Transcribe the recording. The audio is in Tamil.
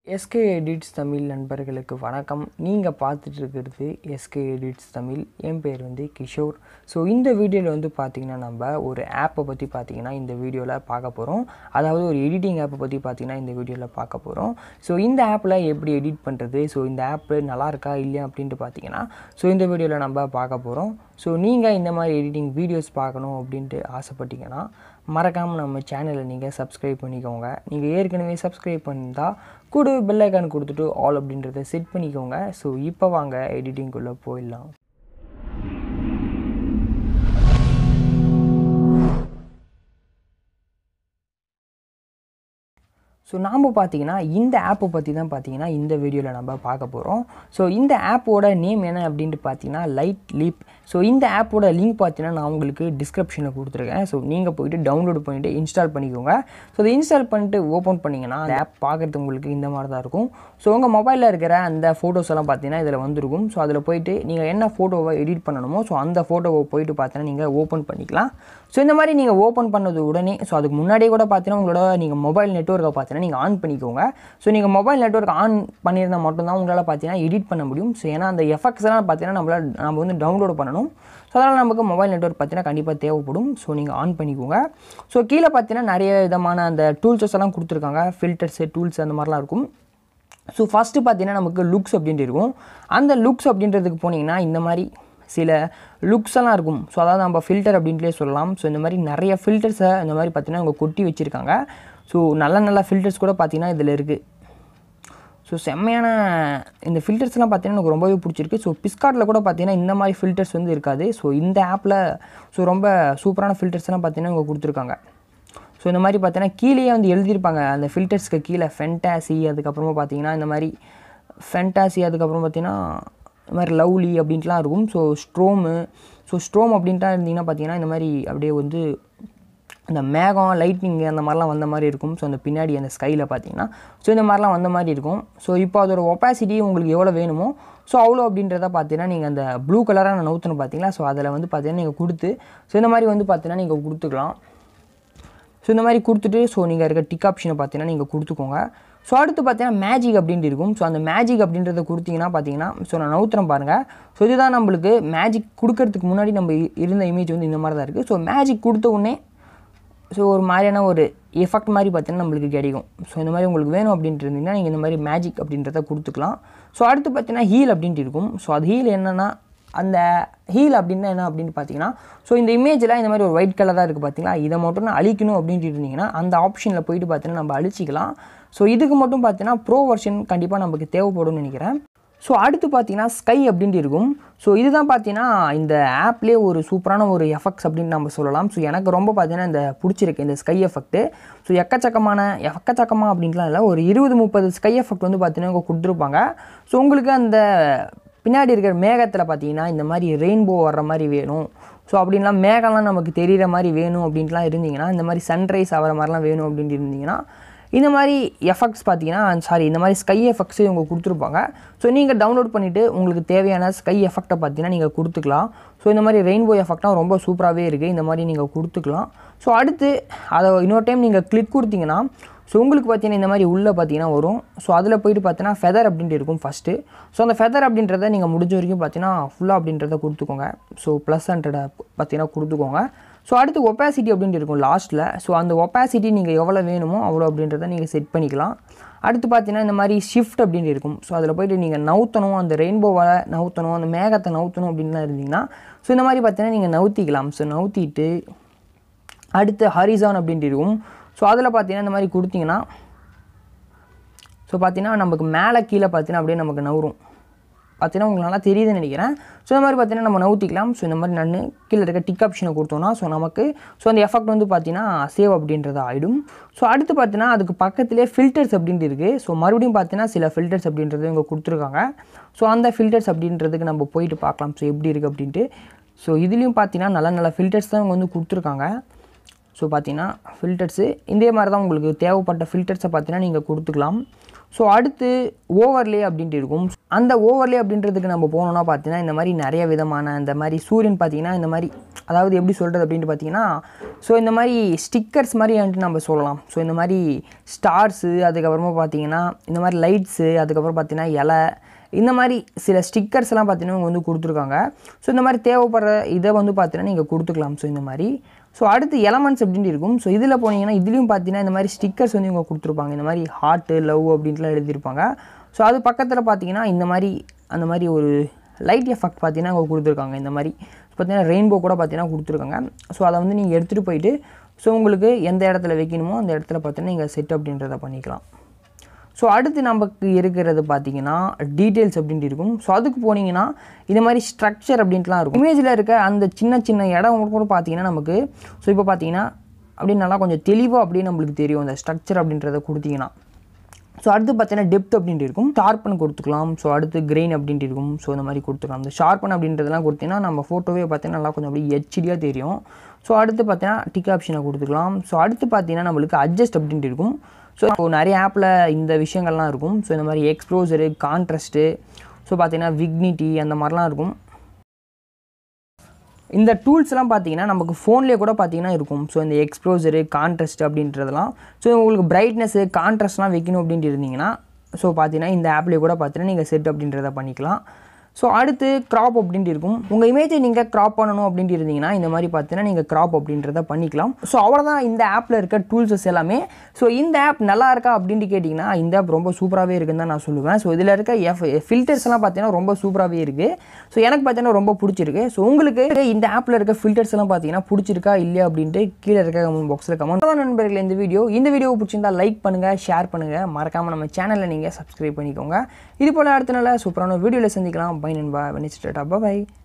எஸ்கே எடிட்ஸ் தமிழ் நண்பர்களுக்கு வணக்கம் நீங்கள் பார்த்துட்டு இருக்கிறது எஸ்கே எடிட்ஸ் தமிழ் என் பேர் வந்து கிஷோர் ஸோ இந்த வீடியோவில் வந்து பார்த்திங்கன்னா நம்ம ஒரு ஆப்பை பற்றி பார்த்திங்கன்னா இந்த வீடியோவில் பார்க்க போகிறோம் அதாவது ஒரு எடிட்டிங் ஆப்பை பற்றி பார்த்திங்கன்னா இந்த வீடியோவில் பார்க்க போகிறோம் ஸோ இந்த ஆப்பில் எப்படி எடிட் பண்ணுறது ஸோ இந்த ஆப்பு நல்லா இருக்கா இல்லையா அப்படின்ட்டு பார்த்தீங்கன்னா ஸோ இந்த வீடியோவில் நம்ம பார்க்க போகிறோம் ஸோ நீங்கள் இந்த மாதிரி எடிட்டிங் வீடியோஸ் பார்க்கணும் அப்படின்ட்டு ஆசைப்பட்டீங்கன்னா மறக்காமல் நம்ம சேனலை நீங்கள் சப்ஸ்கிரைப் பண்ணிக்கோங்க நீங்கள் ஏற்கனவே சப்ஸ்கிரைப் பண்ணியிருந்தால் கூட பெல் ஐக்கான் கொடுத்துட்டு ஆல் அப்படின்றத செட் பண்ணிக்கோங்க ஸோ இப்போ வாங்க எடிட்டிங்குள்ளே போயிடலாம் ஸோ நாம் பார்த்தீங்கன்னா இந்த ஆப்பை பற்றி தான் பார்த்தீங்கன்னா இந்த வீடியோவில் நம்ம பார்க்க போகிறோம் ஸோ இந்த ஆப்போட நேம் என்ன அப்படின்ட்டு பார்த்தீங்கன்னா லைட் லீப் ஸோ இந்த ஆப்போட லிங்க் பார்த்தீங்கன்னா நான் உங்களுக்கு டிஸ்கிரிப்ஷனில் கொடுத்துருக்கேன் ஸோ நீங்கள் போயிட்டு டவுன்லோட் பண்ணிவிட்டு இன்ஸ்டால் பண்ணிக்கோங்க ஸோ அதை இன்ஸ்டால் பண்ணிட்டு ஓப்பன் பண்ணிங்கன்னா அந்த ஆப் பார்க்குறது உங்களுக்கு இந்த மாதிரி தான் இருக்கும் ஸோ உங்கள் மொபைலில் இருக்கிற அந்த ஃபோட்டோஸ் எல்லாம் பார்த்தீங்கன்னா இதில் வந்துருக்கும் ஸோ அதில் போயிட்டு நீங்கள் என்ன ஃபோட்டோவை எடிட் பண்ணணுமோ ஸோ அந்த ஃபோட்டோவை போயிட்டு பார்த்தீங்கன்னா நீங்கள் ஓப்பன் பண்ணிக்கலாம் ஸோ இந்த மாதிரி நீங்கள் ஓப்பன் பண்ணது உடனே ஸோ அதுக்கு முன்னாடியே கூட பார்த்தீங்கன்னா உங்களோட நீங்கள் மொபைல் நெட்ஒர்க்கை பார்த்தீங்கன்னா நீங்கள் ஆன் பண்ணிக்கோங்க ஸோ நீங்கள் மொபைல் நெட்ஒர்க் ஆன் பண்ணியிருந்தால் மட்டும்தான் உங்களால் பார்த்தீங்கன்னா எடிட் பண்ண முடியும் ஸோ ஏன்னா அந்த எஃபெக்ட்ஸ் எல்லாம் பார்த்தீங்கன்னா நம்மளால் நம்ம வந்து டவுன்லோட் பண்ணணும் ஸோ அதனால் நமக்கு மொபைல் நெட்ஒர்க் பார்த்தீங்கன்னா கண்டிப்பாக தேவைப்படும் ஸோ நீங்கள் ஆன் பண்ணிக்கோங்க ஸோ கீழே பார்த்தீங்கன்னா நிறைய விதமான அந்த டூல்ஸஸ் எல்லாம் கொடுத்துருக்காங்க ஃபில்டர்ஸு டூல்ஸ் அந்த மாதிரிலாம் இருக்கும் ஸோ ஃபஸ்ட்டு பார்த்தீங்கன்னா நமக்கு லுக்ஸ் அப்படின்ட்டு இருக்கும் அந்த லுக்ஸ் அப்படின்றதுக்கு போனீங்கன்னா இந்த மாதிரி சில லுக்ஸ் எல்லாம் இருக்கும் ஸோ அதாவது நம்ம ஃபில்டர் அப்படின்ட்டே சொல்லலாம் ஸோ இந்த மாதிரி நிறைய ஃபில்டர்ஸை இந்த மாதிரி பார்த்தீங்கன்னா அவங்க கொட்டி வச்சுருக்காங்க ஸோ நல்ல நல்ல ஃபில்டர்ஸ் கூட பார்த்தீங்கன்னா இதில் இருக்குது ஸோ செம்மையான இந்த ஃபில்டர்ஸ்லாம் பார்த்தீங்கன்னா எனக்கு ரொம்பவே பிடிச்சிருக்கு ஸோ பிஸ்கார்ட்டில் கூட பார்த்தீங்கன்னா இந்த மாதிரி ஃபில்டர்ஸ் வந்து இருக்காது ஸோ இந்த ஆப்பில் ஸோ ரொம்ப சூப்பரான ஃபில்டர்ஸ்லாம் பார்த்தீங்கன்னா இங்கே கொடுத்துருக்காங்க ஸோ இந்த மாதிரி பார்த்தீங்கன்னா கீழேயே வந்து எழுதியிருப்பாங்க அந்த ஃபில்டர்ஸ்க்கு கீழே ஃபென்டாசி அதுக்கப்புறமா பார்த்தீங்கன்னா இந்த மாதிரி ஃபென்டாசி அதுக்கப்புறம் பார்த்தீங்கன்னா இந்த மாதிரி லவ்லி அப்படின்ட்டுலாம் இருக்கும் ஸோ ஸ்ட்ரோமு ஸோ ஸ்ட்ரோம் அப்படின்ட்டுலாம் இருந்தீங்கன்னா பார்த்தீங்கன்னா இந்த மாதிரி அப்படியே வந்து அந்த மேகம் லைட்னிங் அந்த மாதிரிலாம் வந்த மாதிரி இருக்கும் ஸோ அந்த பின்னாடி அந்த ஸ்கையில் பார்த்தீங்கன்னா ஸோ இந்த மாதிரிலாம் வந்த மாதிரி இருக்கும் ஸோ இப்போ அதோட ஒப்பாசிட்டி உங்களுக்கு எவ்வளோ வேணுமோ ஸோ அவ்வளோ அப்படின்றத பார்த்தீங்கன்னா நீங்கள் அந்த ப்ளூ கலராக நான் நவுத்தணும் பார்த்தீங்களா ஸோ அதில் வந்து பார்த்தீங்கன்னா நீங்கள் கொடுத்து ஸோ இந்த மாதிரி வந்து பார்த்தீங்கன்னா நீங்கள் கொடுத்துக்கலாம் ஸோ இந்த மாதிரி கொடுத்துட்டு ஸோ நீங்கள் இருக்க டிக் ஆப்ஷனை பார்த்தீங்கன்னா நீங்கள் கொடுத்துக்கோங்க ஸோ அடுத்து பார்த்தீங்கன்னா மேஜிக் அப்படின்ட்டு இருக்கும் ஸோ அந்த மேஜிக் அப்படின்றத கொடுத்தீங்கன்னா பார்த்தீங்கன்னா ஸோ நான் நவுத்திரம் பாருங்கள் ஸோ இதுதான் நம்மளுக்கு மேஜிக் கொடுக்கறதுக்கு முன்னாடி நம்ம இருந்த இமேஜ் வந்து இந்த மாதிரி தான் இருக்குது ஸோ மேஜிக் கொடுத்த உடனே ஸோ ஒரு மாதிரியான ஒரு எஃபெக்ட் மாதிரி பார்த்தீங்கன்னா நம்மளுக்கு கிடைக்கும் ஸோ இந்த மாதிரி உங்களுக்கு வேணும் அப்படின்ட்டு இருந்தீங்கன்னா நீங்கள் இந்த மாதிரி மேஜிக் அப்படின்றத கொடுத்துக்கலாம் ஸோ அடுத்து பார்த்தீங்கன்னா ஹீல் அப்படின்ட்டு இருக்கும் ஸோ அது ஹீல் என்னென்னா அந்த ஹீல் அப்படின்னா என்ன அப்படின்னு பார்த்தீங்கன்னா ஸோ இந்த இமேஜில் இந்த மாதிரி ஒரு ஒயிட் கலராக இருக்குது பார்த்தீங்களா இதை மட்டும் நான் அழிக்கணும் அப்படின்ட்டு இருந்தீங்கன்னா அந்த ஆப்ஷனில் போயிட்டு பார்த்தீங்கன்னா நம்ம அழிச்சிக்கலாம் ஸோ இதுக்கு மட்டும் பார்த்தீங்கன்னா ப்ரோ வெர்ஷன் கண்டிப்பாக நமக்கு தேவைப்படும்னு நினைக்கிறேன் ஸோ அடுத்து பார்த்தீங்கன்னா ஸ்கை அப்படின்ட்டு இருக்கும் ஸோ இதுதான் பார்த்தீங்கன்னா இந்த ஆப்லேயே ஒரு சூப்பரான ஒரு எஃபெக்ட்ஸ் அப்படின்னு நம்ம சொல்லலாம் ஸோ எனக்கு ரொம்ப பார்த்தீங்கன்னா இந்த பிடிச்சிருக்கு இந்த ஸ்கை எஃபெக்ட்டு ஸோ எக்கச்சக்கமான எக்கச்சக்கமாக அப்படின்ட்டுலாம் இல்லை ஒரு இருபது முப்பது ஸ்கை எஃபெக்ட் வந்து பார்த்தீங்கன்னா இங்கே கொடுத்துருப்பாங்க ஸோ உங்களுக்கு அந்த பின்னாடி இருக்கிற மேகத்தில் பார்த்தீங்கன்னா இந்த மாதிரி ரெயின்போ வர்ற மாதிரி வேணும் ஸோ அப்படின்லாம் மேகம்லாம் நமக்கு தெரிகிற மாதிரி வேணும் அப்படின்ட்டுலாம் இருந்தீங்கன்னா இந்த மாதிரி சன்ரைஸ் ஆகிற மாதிரிலாம் வேணும் அப்படின்ட்டு இருந்தீங்கன்னா இந்த மாதிரி எஃபெக்ட்ஸ் பார்த்தீங்கன்னா சாரி இந்த மாதிரி ஸ்கை எஃபெக்ட்ஸ் இவங்க கொடுத்துருப்பாங்க ஸோ நீங்கள் டவுன்லோட் பண்ணிவிட்டு உங்களுக்கு தேவையான ஸ்கை எஃபெக்ட்டை பார்த்தீங்கன்னா நீங்கள் கொடுத்துக்கலாம் ஸோ இந்த மாதிரி ரெயின்போ எஃபெக்ட்லாம் ரொம்ப சூப்பராகவே இருக்குது இந்த மாதிரி நீங்கள் கொடுத்துக்கலாம் ஸோ அடுத்து அதை இன்னொரு டைம் நீங்கள் கிளிக் கொடுத்தீங்கன்னா ஸோ உங்களுக்கு பார்த்தீங்கன்னா இந்த மாதிரி உள்ளே பார்த்தீங்கன்னா வரும் ஸோ அதில் போயிட்டு பார்த்தீங்கன்னா ஃபெதர் அப்படின்ட்டு இருக்கும் ஃபஸ்ட்டு ஸோ அந்த ஃபெதர் அப்படின்றத நீங்கள் முடிஞ்ச வரைக்கும் பார்த்தீங்கன்னா ஃபுல்லாக அப்படின்றத கொடுத்துக்கோங்க ஸோ ப்ளஸ் ஹண்ட்ரடை பார்த்தீங்கன்னா கொடுத்துக்கோங்க ஸோ அடுத்து ஒப்பாசிட்டி அப்படின்ட்டு இருக்கும் லாஸ்ட்டில் ஸோ அந்த ஒப்பாசிட்டி நீங்கள் எவ்வளோ வேணுமோ அவ்வளோ அப்படின்றத நீங்கள் செட் பண்ணிக்கலாம் அடுத்து பார்த்தீங்கன்னா இந்த மாதிரி ஷிஃப்ட் அப்படின்ட்டு இருக்கும் ஸோ அதில் போய்ட்டு நீங்கள் நவுத்தணும் அந்த ரெயின்போவை நவுத்தணும் அந்த மேகத்தை நவுத்தணும் அப்படின்லாம் இருந்தீங்கன்னா ஸோ இந்த மாதிரி பார்த்தீங்கன்னா நீங்கள் நவுத்திக்கலாம் ஸோ நவுத்திட்டு அடுத்து ஹரிசான் அப்படின்ட்டு இருக்கும் ஸோ அதில் பார்த்தீங்கன்னா இந்த மாதிரி கொடுத்தீங்கன்னா ஸோ பார்த்தீங்கன்னா நமக்கு மேலே கீழே பார்த்தீங்கன்னா அப்படியே நமக்கு நவரும் பார்த்தீங்கன்னா உங்களுக்கு நல்லா தெரியுதுன்னு நினைக்கிறேன் ஸோ இந்த மாதிரி பார்த்தீங்கன்னா நம்ம நவுத்திக்கலாம் ஸோ இந்த மாதிரி நான் கீழே இருக்க டிக் ஆப்ஷனை கொடுத்தோன்னா ஸோ நமக்கு ஸோ அந்த எஃபெக்ட் வந்து பார்த்தீங்கன்னா சேவ் அப்படின்றது ஆகிடும் ஸோ அடுத்து பார்த்தீங்கன்னா அதுக்கு பக்கத்துலேயே ஃபில்டர்ஸ் அப்படின்ட்டு இருக்குது ஸோ மறுபடியும் பார்த்தீங்கன்னா சில ஃபில்டர்ஸ் அப்படின்றது இங்கே கொடுத்துருக்காங்க ஸோ அந்த ஃபில்டர்ஸ் அப்படின்றதுக்கு நம்ம போயிட்டு பார்க்கலாம் ஸோ எப்படி இருக்குது அப்படின்ட்டு ஸோ இதுலேயும் பார்த்தீங்கன்னா நல்ல நல்ல ஃபில்டர்ஸ் தான் இவங்க வந்து கொடுத்துருக்காங்க ஸோ பார்த்தீங்கன்னா ஃபில்டர்ஸு இதே மாதிரி தான் உங்களுக்கு தேவைப்பட்ட ஃபில்டர்ஸை பார்த்தீங்கன்னா நீங்கள் கொடுத்துக்கலாம் ஸோ அடுத்து ஓவர்லே அப்படின்ட்டு இருக்கும் அந்த ஓவர்லே அப்படின்றதுக்கு நம்ம போனோம்னா பார்த்தீங்கன்னா இந்த மாதிரி நிறைய விதமான இந்த மாதிரி சூரியன் பார்த்தீங்கன்னா இந்த மாதிரி அதாவது எப்படி சொல்கிறது அப்படின்ட்டு பார்த்தீங்கன்னா ஸோ இந்த மாதிரி ஸ்டிக்கர்ஸ் மாதிரி வந்துட்டு நம்ம சொல்லலாம் ஸோ இந்த மாதிரி ஸ்டார்ஸு அதுக்கப்புறமா பார்த்தீங்கன்னா இந்த மாதிரி லைட்ஸு அதுக்கப்புறம் பார்த்தீங்கன்னா இலை இந்த மாதிரி சில ஸ்டிக்கர்ஸ் எல்லாம் பார்த்தீங்கன்னா இவங்க வந்து கொடுத்துருக்காங்க ஸோ இந்த மாதிரி தேவைப்படுற இதை வந்து பார்த்தீங்கன்னா நீங்கள் கொடுத்துக்கலாம் ஸோ இந்த மாதிரி ஸோ அடுத்து எலமெண்ட்ஸ் அப்படின்ட்டு இருக்கும் ஸோ இதில் போனீங்கன்னா இதுலேயும் பார்த்தீங்கன்னா இந்த மாதிரி ஸ்டிக்கர்ஸ் வந்து இவங்க கொடுத்துருப்பாங்க இந்த மாதிரி ஹார்ட்டு லவ் அப்படின்ட்டுலாம் எழுதியிருப்பாங்க ஸோ அது பக்கத்தில் பார்த்தீங்கன்னா இந்த மாதிரி அந்த மாதிரி ஒரு லைட் எஃபெக்ட் பார்த்தீங்கன்னா அவங்க கொடுத்துருக்காங்க இந்த மாதிரி பார்த்தீங்கன்னா ரெயின்போ கூட பார்த்தீங்கன்னா கொடுத்துருக்காங்க ஸோ அதை வந்து நீங்கள் எடுத்துகிட்டு போயிட்டு ஸோ உங்களுக்கு எந்த இடத்துல வைக்கணுமோ அந்த இடத்துல பார்த்தீங்கன்னா நீங்கள் செட் அப்படின்றத பண்ணிக்கலாம் ஸோ அடுத்து நமக்கு இருக்கிறது பார்த்தீங்கன்னா டீட்டெயில்ஸ் அப்படின்ட்டு இருக்கும் ஸோ அதுக்கு போனீங்கன்னா இந்த மாதிரி ஸ்ட்ரக்சர் அப்படின்ட்டுலாம் இருக்கும் இமேஜில் இருக்க அந்த சின்ன சின்ன இடம் கூட பார்த்தீங்கன்னா நமக்கு ஸோ இப்போ பார்த்தீங்கன்னா அப்படியே நல்லா கொஞ்சம் தெளிவாக அப்படியே நம்மளுக்கு தெரியும் அந்த ஸ்ட்ரக்சர் அப்படின்றத கொடுத்தீங்கன்னா ஸோ அடுத்து பார்த்தீங்கன்னா டெப்த் அப்படின்ட்டு இருக்கும் ஷார்ப்பன் கொடுத்துக்கலாம் ஸோ அடுத்து கிரெயின் அப்படின்ட்டு இருக்கும் ஸோ இந்த மாதிரி கொடுத்துக்கலாம் அந்த ஷார்ப்பன் அப்படின்றதெல்லாம் கொடுத்தீங்கன்னா நம்ம ஃபோட்டோவே பார்த்தீங்கன்னா நல்லா கொஞ்சம் அப்படியே ஹெச்டியாக தெரியும் ஸோ அடுத்து பார்த்தீங்கன்னா டிக் ஆப்ஷனை கொடுத்துக்கலாம் ஸோ அடுத்து பார்த்தீங்கன்னா நம்மளுக்கு அட்ஜஸ்ட் அப்படின்ட்டு இருக்கும் ஸோ இப்போ நிறைய ஆப்பில் இந்த விஷயங்கள்லாம் இருக்கும் ஸோ இந்த மாதிரி எக்ஸ்ப்ரோசரு கான்ட்ரஸ்ட்டு ஸோ பார்த்தீங்கன்னா விக்னிட்டி அந்த மாதிரிலாம் இருக்கும் இந்த டூல்ஸ்லாம் பார்த்தீங்கன்னா நமக்கு ஃபோன்லேயே கூட பார்த்தீங்கன்னா இருக்கும் ஸோ இந்த எக்ஸ்ப்ரோசரு கான்ட்ரஸ்ட் அப்படின்றதெல்லாம் ஸோ உங்களுக்கு பிரைட்னஸ்ஸு கான்ட்ரஸ்ட்லாம் வைக்கணும் அப்படின்ட்டு இருந்தீங்கன்னா ஸோ பார்த்தீங்கன்னா இந்த ஆப்லேயே கூட பார்த்தீங்கன்னா நீங்கள் செட் அப்படின்றத பண்ணிக்கலாம் ஸோ அடுத்து க்ராப் அப்படின்ட்டு இருக்கும் உங்கள் இமேஜை நீங்கள் க்ராப் பண்ணணும் அப்படின்ட்டு இருந்தீங்கன்னா இந்த மாதிரி பார்த்தீங்கன்னா நீங்கள் க்ராப் அப்படின்றத பண்ணிக்கலாம் ஸோ அவ்வளோதான் இந்த ஆப்பில் இருக்க டூல்ஸஸ் எல்லாமே ஸோ இந்த ஆப் நல்லா இருக்கா அப்படின்ட்டு கேட்டிங்கன்னா இந்த ஆப் ரொம்ப சூப்பராகவே இருக்குன்னு தான் நான் சொல்லுவேன் ஸோ இதில் இருக்க எஃப் ஃபில்டர்ஸ் எல்லாம் பார்த்தீங்கன்னா ரொம்ப சூப்பராகவே இருக்குது ஸோ எனக்கு பார்த்தீங்கன்னா ரொம்ப பிடிச்சிருக்கு ஸோ உங்களுக்கு இந்த ஆப்பில் இருக்க ஃபில்டர்ஸ் எல்லாம் பார்த்தீங்கன்னா பிடிச்சிருக்கா இல்லையா அப்படின்ட்டு கீழே இருக்க கமெண்ட் பாக்ஸில் கமெண்ட் தான் நண்பர்கள் இந்த வீடியோ இந்த வீடியோ பிடிச்சிருந்தா லைக் பண்ணுங்கள் ஷேர் பண்ணுங்கள் மறக்காமல் நம்ம சேனலை நீங்கள் சப்ஸ்கிரைப் பண்ணிக்கோங்க இது போல் அடுத்த நல்ல சூப்பரான வீடியோவில் சந்திக்கலாம் பை நண்பா வெனிஸ்டேட்டா பாய்